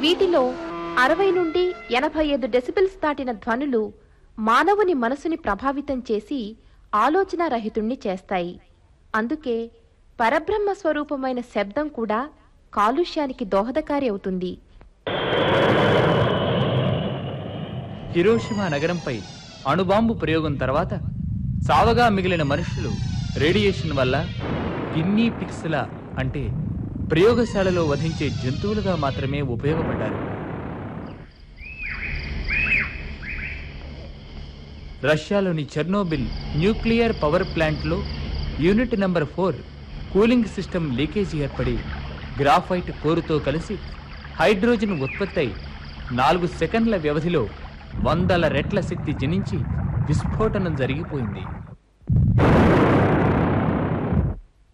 వీటిలో అరవై నుండి ఎనభై ఐదు డెసిబెల్స్ దాటిన ధ్వనులు మానవుని మనసుని ప్రభావితం చేసి ఆలోచన రహితుణ్ణి చేస్తాయి అందుకే పరబ్రహ్మ స్వరూపమైన శబ్దం కూడా కాలుష్యానికి దోహదకారి అవుతుంది హిరోషిమా నగరంపై అణుబాంబు ప్రయోగం తర్వాత సావగా మిగిలిన మనుషులు రేడియేషన్ వల్ల గిన్నీ పిక్స్ల అంటే ప్రయోగశాలలో వధించే జంతువులుగా మాత్రమే ఉపయోగపడ్డారు రష్యాలోని చెర్నోబిల్ న్యూక్లియర్ పవర్ ప్లాంట్లో unit number four cooling system leakage ఏర్పడి గ్రాఫైట్ కోరుతో కలిసి హైడ్రోజన్ ఉత్పత్తి అయి నాలుగు సెకండ్ల వ్యవధిలో వందల రెట్ల శక్తి జనించి విస్ఫోటనం జరిగిపోయింది